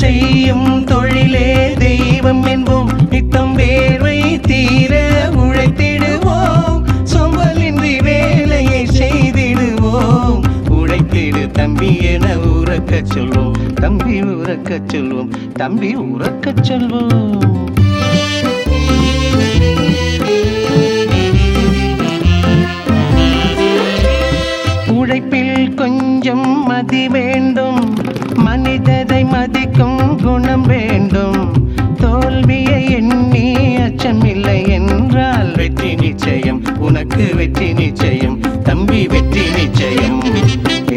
செய்யும் தொழிலே தெய்வம் என்போம் நித்தம் வேர்வை தீர உழைத்திடுவோம் சோம்பலின்றி வேலையை செய்திடுவோம் உழைத்திடு தம்பி என உறக்கச் சொல்வோம் தம்பி உறக்கச் சொல்வோம் தம்பி உறக்கச் சொல்வோம்